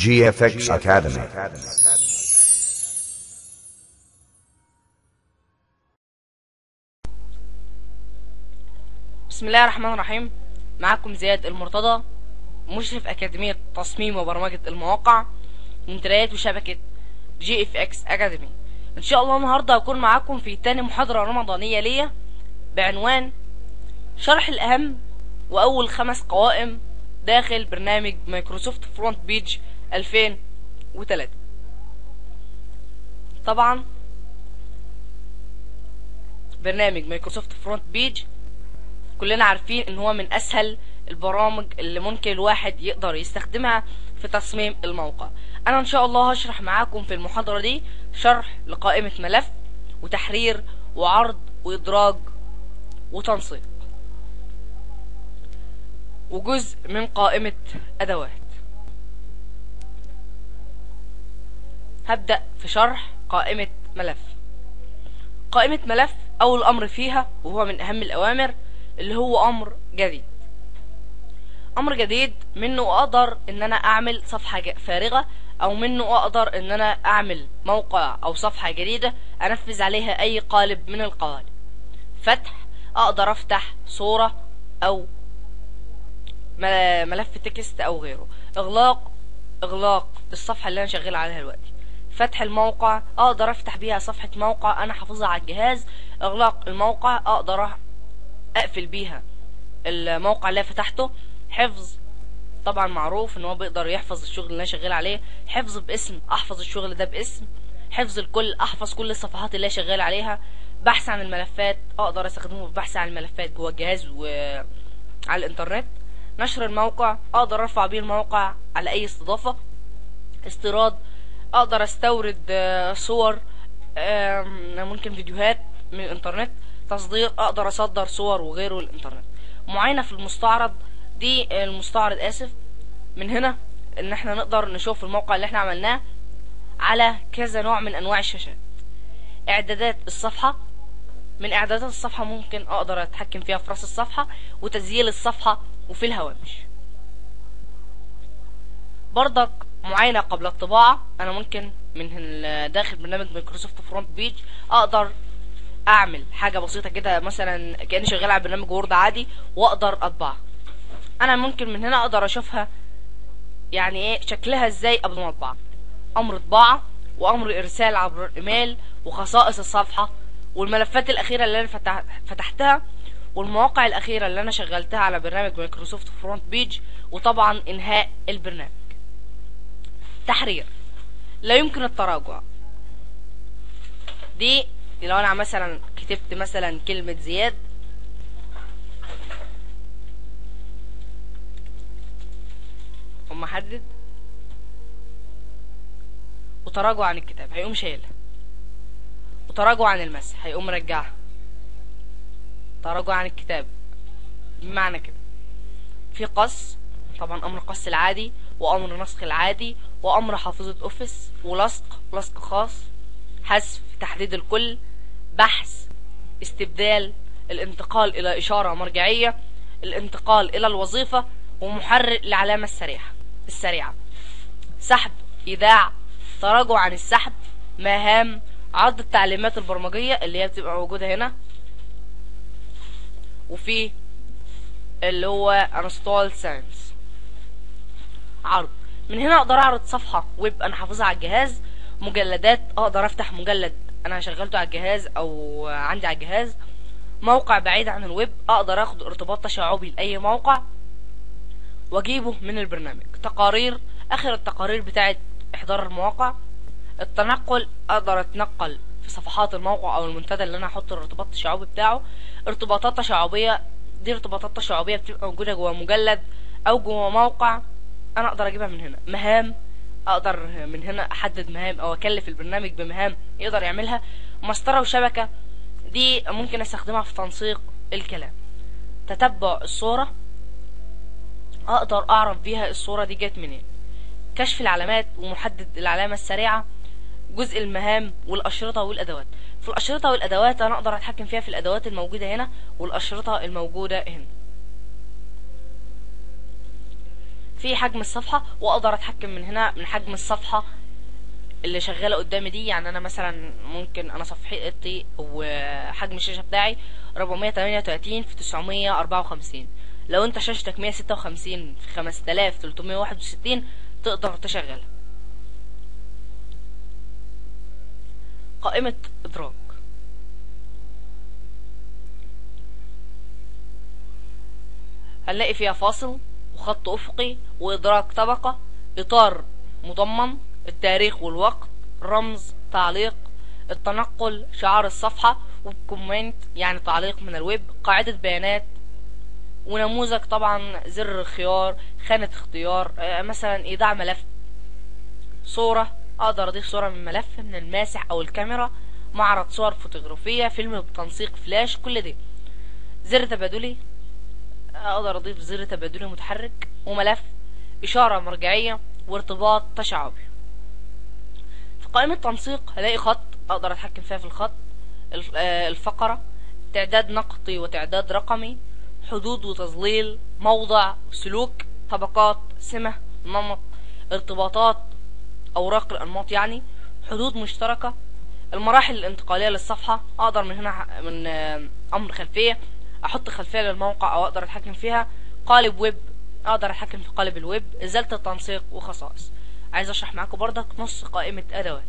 GFX Academy. بسم الله الرحمن الرحيم معكم زياد المرتضى مشرف أكاديمية تصميم وبرمجة المواقع منتديات وشبكة جي اف اكس اكاديمي ان شاء الله النهارده هكون معاكم في تاني محاضرة رمضانية ليا بعنوان شرح الأهم وأول خمس قوائم داخل برنامج مايكروسوفت فرونت بيج 2003 طبعا برنامج مايكروسوفت فرونت بيج كلنا عارفين ان هو من اسهل البرامج اللي ممكن الواحد يقدر يستخدمها في تصميم الموقع انا ان شاء الله هشرح معاكم في المحاضرة دي شرح لقائمة ملف وتحرير وعرض وادراج وتنسيق وجزء من قائمة ادوات هبدأ في شرح قائمة ملف قائمة ملف اول امر فيها وهو من اهم الاوامر اللي هو امر جديد امر جديد منه اقدر ان انا اعمل صفحة فارغة او منه اقدر ان انا اعمل موقع او صفحة جديدة انفذ عليها اي قالب من القوالب فتح اقدر افتح صورة او ملف تكست او غيره اغلاق اغلاق الصفحة اللي انا شغال عليها دلوقتي فتح الموقع اقدر افتح بيها صفحة موقع انا حافظها على الجهاز اغلاق الموقع اقدر اقفل بيها الموقع اللي فتحته حفظ طبعا معروف ان هو بيقدر يحفظ الشغل اللي انا شغال عليه حفظ باسم احفظ الشغل ده باسم حفظ الكل احفظ كل الصفحات اللي انا شغال عليها بحث عن الملفات اقدر استخدمه في بحث عن الملفات جوه الجهاز وعلى الانترنت نشر الموقع اقدر ارفع بيه الموقع على اي استضافة استيراد اقدر استورد صور ممكن فيديوهات من الانترنت تصدير اقدر اصدر صور وغيره للانترنت معاينة في المستعرض دي المستعرض اسف من هنا ان احنا نقدر نشوف الموقع اللي احنا عملناه على كذا نوع من انواع الشاشات اعدادات الصفحة من اعدادات الصفحة ممكن اقدر اتحكم فيها في راس الصفحة وتسجيل الصفحة وفي الهوامش برضك معاينة قبل الطباعة انا ممكن من داخل برنامج مايكروسوفت فرونت بيج اقدر اعمل حاجة بسيطة كده مثلا كأني شغال على برنامج وورد عادي واقدر اطبعها انا ممكن من هنا اقدر اشوفها يعني ايه شكلها ازاي قبل ما اطبعها امر طباعة وامر ارسال عبر الايميل وخصائص الصفحة والملفات الاخيرة اللي انا فتح فتحتها والمواقع الاخيرة اللي انا شغلتها على برنامج مايكروسوفت فرونت بيج وطبعا انهاء البرنامج تحرير لا يمكن التراجع دي لو انا مثلا كتبت مثلا كلمة زياد ثم احدد وتراجع عن الكتاب هيقوم شايلها وتراجع عن المسح هيقوم مرجعها تراجع عن الكتاب بمعنى كده في قص طبعا امر قص العادي وامر نسخ العادي وامر حافظة اوفيس ولصق لصق خاص حذف تحديد الكل بحث استبدال الانتقال الى اشارة مرجعية الانتقال الى الوظيفة ومحرك العلامة السريعة السريعة سحب ايداع تراجع عن السحب مهام عرض التعليمات البرمجية اللي هي بتبقى موجودة هنا وفي اللي هو انستول ساينس عرض من هنا اقدر اعرض صفحة ويب انا حافظها على الجهاز مجلدات اقدر افتح مجلد انا شغلته على الجهاز او عندي على الجهاز موقع بعيد عن الويب اقدر اخد ارتباط تشعبي لاي موقع واجيبه من البرنامج تقارير اخر التقارير بتاعت احضار المواقع التنقل اقدر اتنقل في صفحات الموقع او المنتدى اللي انا احط الارتباط التشعبي بتاعه ارتباطات تشعبيه دي ارتباطات تشعبيه بتبقى موجوده جوه مجلد او جوه موقع انا اقدر اجيبها من هنا مهام اقدر من هنا احدد مهام او اكلف البرنامج بمهام يقدر يعملها مسطره وشبكه دي ممكن استخدمها في تنسيق الكلام تتبع الصوره اقدر اعرف بيها الصوره دي جت منين كشف العلامات ومحدد العلامه السريعه جزء المهام والاشرطه والادوات في الاشرطه والادوات انا اقدر اتحكم فيها في الادوات الموجوده هنا والاشرطه الموجوده هنا في حجم الصفحة واقدر اتحكم من هنا من حجم الصفحة اللي شغالة قدامي دي يعني انا مثلا ممكن انا صفحتي وحجم الشاشة بتاعي 438 في 954 لو انت شاشتك 156 في 5361 تقدر تشغلها قائمة ادراج هنلاقي فيها فاصل وخط افقي وادراج طبقة اطار مضمن التاريخ والوقت رمز تعليق التنقل شعار الصفحة والكومنت يعني تعليق من الويب قاعدة بيانات ونموذج طبعا زر الخيار خانة اختيار آه، مثلا ايداع ملف صورة اقدر اضيف صورة من ملف من الماسح او الكاميرا معرض صور فوتوغرافية فيلم بتنسيق فلاش كل ده زر تبادلي اقدر اضيف زر تبادلي متحرك وملف اشارة مرجعية وارتباط تشعبي في قائمة تنسيق هلاقي خط اقدر اتحكم فيها في الخط الف- آه، الفقرة تعداد نقطي وتعداد رقمي حدود وتظليل موضع سلوك طبقات سمة نمط ارتباطات اوراق الانماط يعني حدود مشتركة المراحل الانتقالية للصفحة اقدر من هنا ح- من آه، امر خلفية احط خلفية للموقع او اقدر اتحكم فيها قالب ويب اقدر اتحكم في قالب الويب ازالة التنسيق وخصائص عايز اشرح معاكم بردك نص قائمة ادوات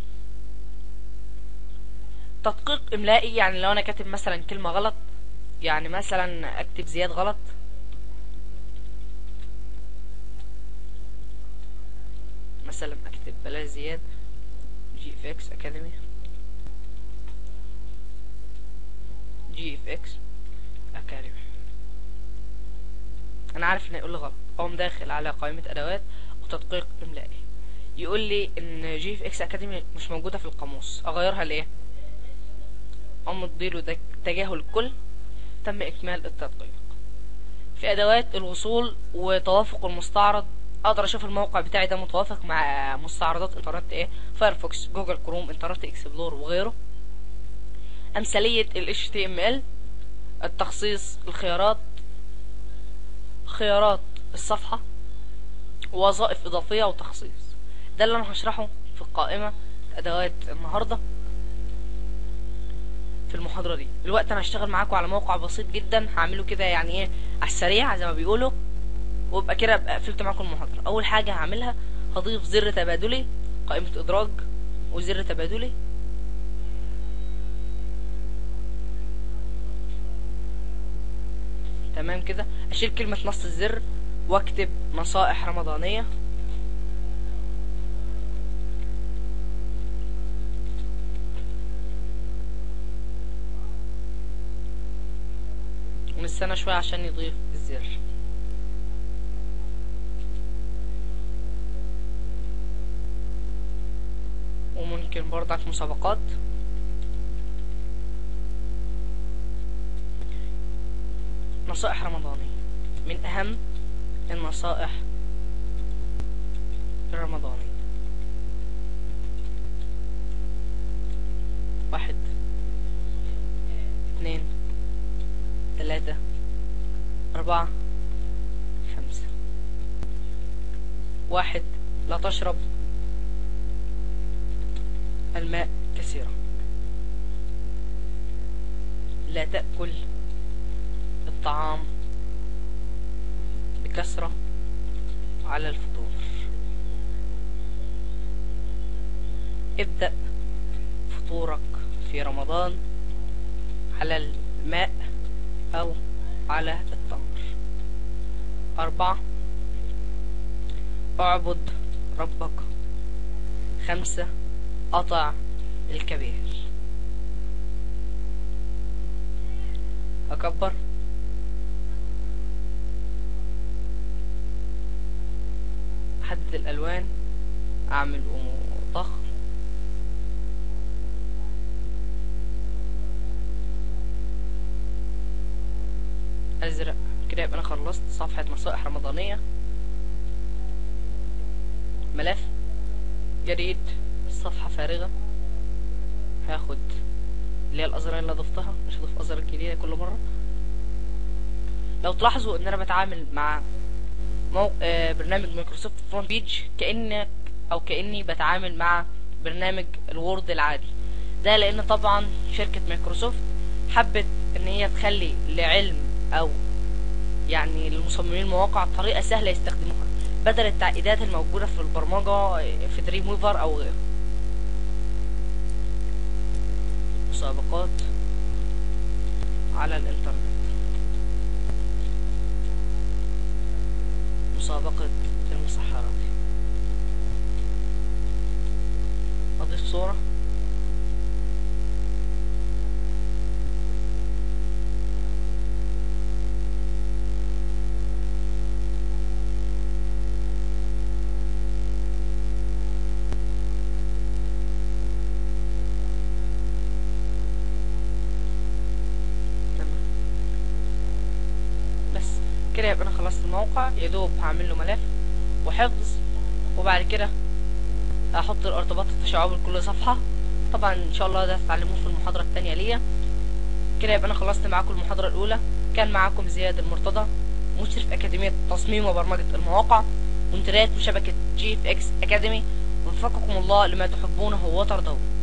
تدقيق املائي يعني لو انا كاتب مثلا كلمة غلط يعني مثلا اكتب زياد غلط مثلا اكتب بلاش زياد جي اف اكس اكاديمي جي اف اكس اكاديمي انا عارف انه يقول لي غلط اقوم داخل على قائمة ادوات وتدقيق املائي يقول لي ان جي اف اكس اكاديمي مش موجودة في القاموس اغيرها لايه اقوم اديله ده تجاهل الكل تم اكمال التدقيق في ادوات الوصول وتوافق المستعرض اقدر اشوف الموقع بتاعي ده متوافق مع مستعرضات انترنت ايه فايرفوكس جوجل كروم انترنت اكسبلور وغيره امثالية ال HTML التخصيص الخيارات خيارات الصفحة وظائف اضافية وتخصيص ده اللي انا هشرحه في القائمة ادوات النهاردة في المحاضرة دي الوقت انا هشتغل معاكم على موقع بسيط جدا هعمله كده يعني ايه على السريع زي ما بيقولوا وابقى كده ابقى قفلت معاكم المحاضرة اول حاجة هعملها هضيف زر تبادلي قائمة ادراج وزر تبادلي تمام كده اشيل كلمة نص الزر واكتب نصائح رمضانية ونستنى شوية عشان يضيف الزر وممكن برضك مسابقات نصائح رمضانية من أهم النصائح الرمضانية واحد اثنين ثلاثة أربعة خمسة واحد لا تشرب الماء كثيرا لا تأكل الطعام بكثرة على الفطور ابدأ فطورك في رمضان على الماء أو على التمر أربعة اعبد ربك خمسة قطع الكبير أكبر أحدد الألوان أعمل ضخم أزرق كده يبقى أنا خلصت صفحة نصائح رمضانية ملف جديد صفحة فارغة هاخد اللي هي الأزرار اللي ضفتها مش هضيف أزرار جديدة كل مرة لو تلاحظوا إن أنا بتعامل مع مو... آه برنامج مايكروسوفت فرونت بيج كانك او كاني بتعامل مع برنامج الوورد العادي ده لان طبعا شركة مايكروسوفت حبت ان هي تخلي لعلم او يعني للمصممين المواقع طريقة سهلة يستخدموها بدل التعقيدات الموجودة في البرمجة في دريم ويفر او غيره مسابقات على الانترنت مسابقة المسحرات اضيف صورة تمام بس كده يبقى انا خلصت الموقع يا دوب هعمل له ملف وحفظ وبعد كده هحط الارتباط التشعبي لكل صفحة طبعا ان شاء الله ده تتعلموه في المحاضرة التانية ليا كده يبقى انا خلصت معاكم المحاضرة الاولى كان معاكم زياد المرتضى مشرف اكاديمية تصميم وبرمجة المواقع منتديات وشبكة جي اف اكس اكاديمي وفقكم الله لما تحبونه وترضون